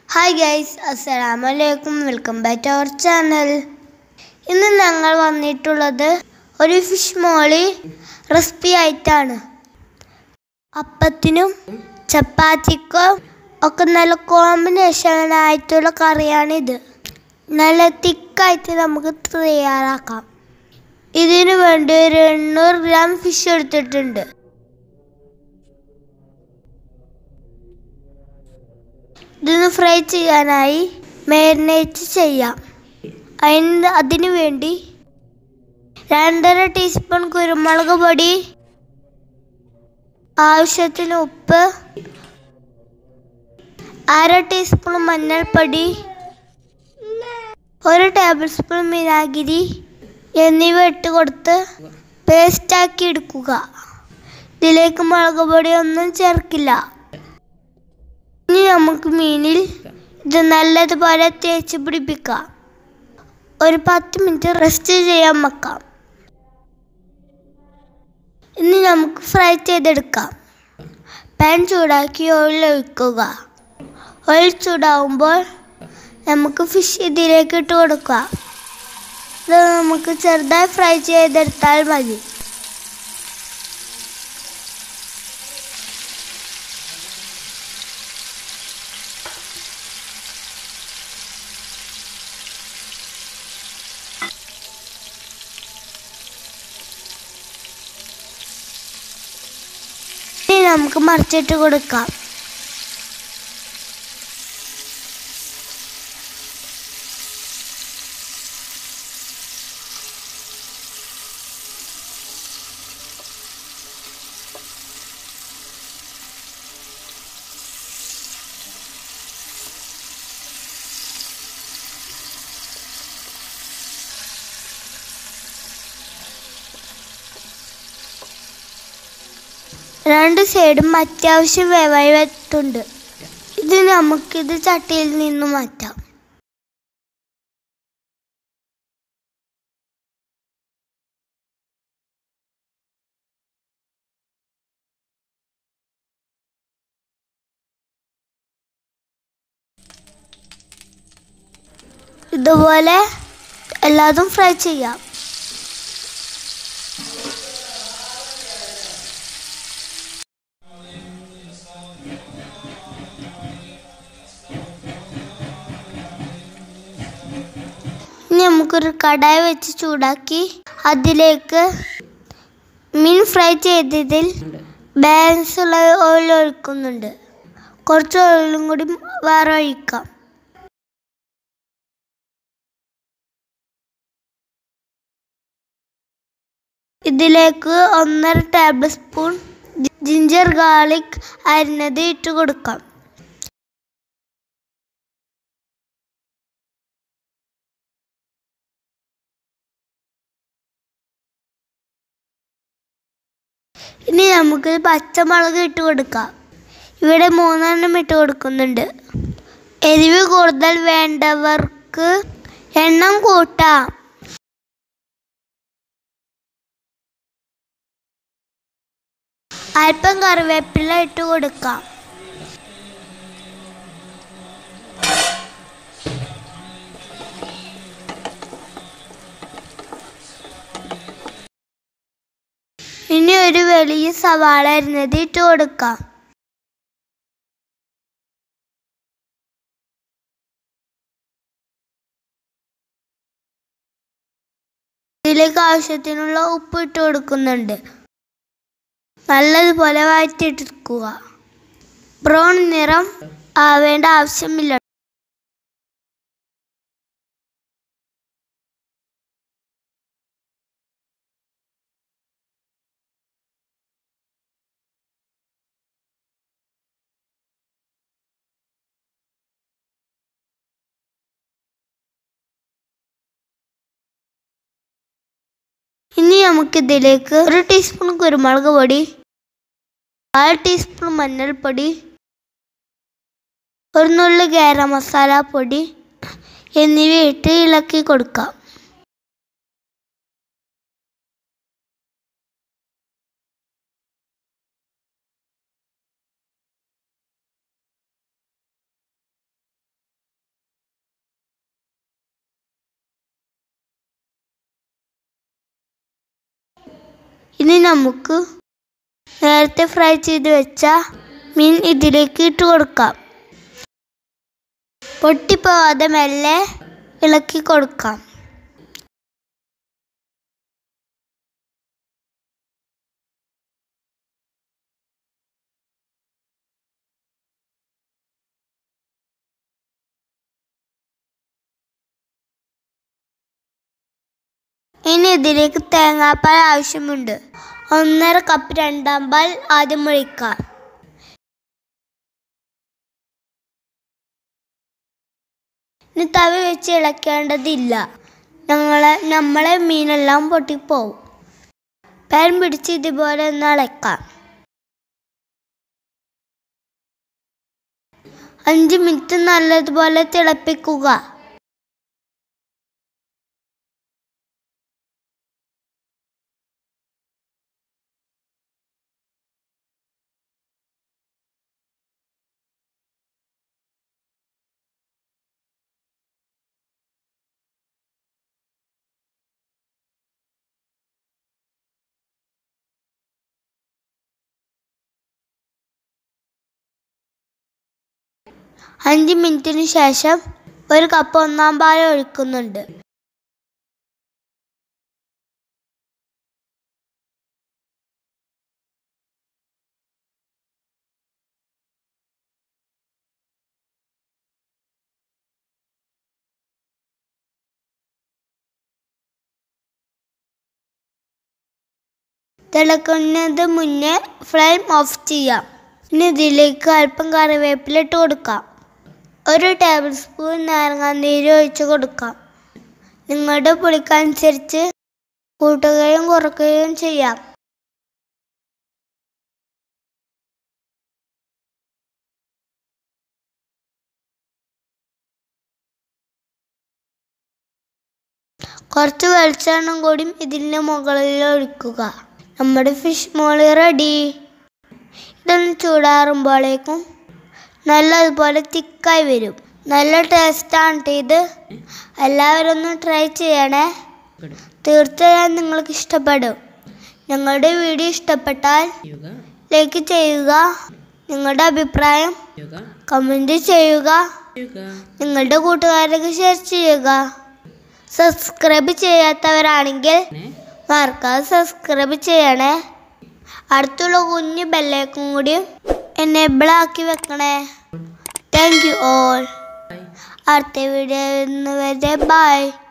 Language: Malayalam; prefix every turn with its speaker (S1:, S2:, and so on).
S1: ഹായ് ഗൈസ് അസ്സലാമു അലൈക്കും welcome back to our channel ഇന്ന് ഞങ്ങൾ വന്നിട്ടുള്ളത് ഒരു ഫിഷ് മോളി റെസിപ്പി ആയിട്ടാണ് അപ്പത്തിനും ചപ്പാത്തിക്കും ഒക്കെ നല്ല കോമ്പിനേഷൻ ആയിട്ടുള്ള കറിയാണിത് നല്ല തിക്കായിട്ട് നമുക്ക് തയ്യാറാക്കാം ഇതിനു വേണ്ടി ഒരു എണ്ണൂറ് ഗ്രാം ഫിഷ് എടുത്തിട്ടുണ്ട് ഇതൊന്ന് ഫ്രൈ ചെയ്യാനായി മാരിനേറ്റ് ചെയ്യാം അതിന് അതിനു വേണ്ടി രണ്ടര ടീസ്പൂൺ കുരുമുളക് പൊടി ആവശ്യത്തിന് ഉപ്പ് അര ടീസ്പൂൺ മഞ്ഞൾപ്പൊടി ഒരു ടേബിൾ സ്പൂൺ വിനാഗിരി എന്നിവ ഇട്ട് കൊടുത്ത് പേസ്റ്റാക്കി എടുക്കുക ഇതിലേക്ക് മുളക് പൊടി ഒന്നും ചേർക്കില്ല ഇനി നമുക്ക് മീനിൽ ഇത് നല്ലതുപോലെ തേച്ച് പിടിപ്പിക്കാം ഒരു പത്ത് മിനിറ്റ് റെസ്റ്റ് ചെയ്യാൻ വെക്കാം ഇനി നമുക്ക് ഫ്രൈ ചെയ്തെടുക്കാം പാൻ ചൂടാക്കി ഓയിൽ ഒഴിക്കുക ഓയിൽ ചൂടാവുമ്പോൾ നമുക്ക് ഫിഷ് ഇതിലേക്ക് ഇട്ട് കൊടുക്കുക ഇത് നമുക്ക് ചെറുതായി ഫ്രൈ ചെയ്തെടുത്താൽ മതി ഇനി നമുക്ക് മറിച്ചിട്ട് കൊടുക്കാം രണ്ട് സൈഡും അത്യാവശ്യം വേവായി വട്ടുണ്ട് ഇത് നമുക്കിത് ചട്ടിയിൽ നിന്ന് മാറ്റാം ഇതുപോലെ എല്ലാതും ഫ്രൈ ചെയ്യാം ഇനി നമുക്കൊരു കടായി വെച്ച് ചൂടാക്കി അതിലേക്ക് മീൻ ഫ്രൈ ചെയ്തതിൽ ബാലൻസ് ഉള്ള ഓയിൽ ഒഴിക്കുന്നുണ്ട് കുറച്ച് ഓയിലും കൂടി വേറെ ഒഴിക്കാം ഇതിലേക്ക് ഒന്നര ടേബിൾ സ്പൂൺ ജിഞ്ചർ ഗാർലിക് അരിഞ്ഞത് ഇട്ട് കൊടുക്കാം ഇനി നമുക്ക് പച്ചമുളക് ഇട്ട് കൊടുക്കാം ഇവിടെ മൂന്നെണ്ണം ഇട്ട് കൊടുക്കുന്നുണ്ട് എരിവ് കൂടുതൽ വേണ്ടവർക്ക് എണ്ണം കൂട്ടാം അല്പം കറിവേപ്പില ഇട്ട് കൊടുക്കാം ഇനി ഒരു വലിയ സവാള അരിഞ്ഞത് ഇട്ട് കൊടുക്കാം ഇതിലേക്ക് ആവശ്യത്തിനുള്ള ഉപ്പ് ഇട്ട് കൊടുക്കുന്നുണ്ട് നല്ലതുപോലെ വഴറ്റിയെടുക്കുക ബ്രൗൺ നിറം ആവേണ്ട ആവശ്യമില്ല ഇനി നമുക്കിതിലേക്ക് ഒരു ടീസ്പൂൺ കുരുമുളക് പൊടി കാൽ ടീസ്പൂൺ മഞ്ഞൾപ്പൊടി ഒരു നുള്ളി ഗരം മസാല പൊടി എന്നിവ ഇട്ട് ഇളക്കി കൊടുക്കാം ഇനി നമുക്ക് നേരത്തെ ഫ്രൈ ചെയ്ത് വെച്ച മീൻ ഇതിലേക്ക് ഇട്ട് കൊടുക്കാം പൊട്ടിപ്പോവാതെ മെല്ലെ ഇളക്കി കൊടുക്കാം ഇനി ഇതിലേക്ക് തേങ്ങാപ്പാൽ ആവശ്യമുണ്ട് ഒന്നര കപ്പ് രണ്ടാം പാൽ ആദ്യം ഒഴിക്കാം ഇനി തവി വെച്ച് ഇളക്കേണ്ടതില്ല ഞങ്ങളെ നമ്മളെ മീനെല്ലാം പൊട്ടിപ്പോവും പാൻ പിടിച്ച് ഇതുപോലെ ഒന്ന് ഇളക്കാം അഞ്ച് മിനിറ്റ് നല്ലതുപോലെ തിളപ്പിക്കുക അഞ്ച് മിനിറ്റിന് ശേഷം ഒരു കപ്പ് ഒന്നാം പാൽ ഒഴിക്കുന്നുണ്ട് തിളക്കുന്നത് മുന്നേ ഫ്ലെയിം ഓഫ് ചെയ്യാം ഇനി ഇതിലേക്ക് അല്പം കറിവേപ്പില ഇട്ട് കൊടുക്കാം ഒരു ടേബിൾ സ്പൂൺ നാരങ്ങാനീര് ഒഴിച്ച് കൊടുക്കാം നിങ്ങളുടെ പുളിക്കനുസരിച്ച് കൂട്ടുകയും കുറയ്ക്കുകയും ചെയ്യാം കുറച്ച് വെളിച്ചെണ്ണ കൂടി ഇതിൻ്റെ മുകളിൽ ഒഴിക്കുക നമ്മുടെ ഫിഷ് മോളി റെഡി ഇതൊന്ന് ചൂടാറുമ്പോഴേക്കും നല്ലതുപോലെ തിക്കായി വരും നല്ല ടേസ്റ്റാണ് ട്ടോ ഇത് എല്ലാവരും ഒന്ന് ട്രൈ ചെയ്യണേ തീർച്ചയായും നിങ്ങൾക്ക് ഇഷ്ടപ്പെടും ഞങ്ങളുടെ വീഡിയോ ഇഷ്ടപ്പെട്ടാൽ
S2: ചെയ്യുക
S1: ലൈക്ക് ചെയ്യുക നിങ്ങളുടെ അഭിപ്രായം
S2: ചെയ്യുക
S1: കമൻറ്റ് ചെയ്യുക
S2: ചെയ്യുക
S1: നിങ്ങളുടെ കൂട്ടുകാർക്ക് ഷെയർ ചെയ്യുക സബ്സ്ക്രൈബ് ചെയ്യാത്തവരാണെങ്കിൽ
S2: പിന്നെ
S1: മറക്കാതെ സബ്സ്ക്രൈബ് ചെയ്യണേ അടുത്തുള്ള കുഞ്ഞു ബെല്ലേക്കും കൂടി എനേബിൾ ആക്കി വെക്കണേ താങ്ക് യു ഓൾ
S2: ബൈ
S1: അടുത്ത വീഡിയോ വരെ ബൈ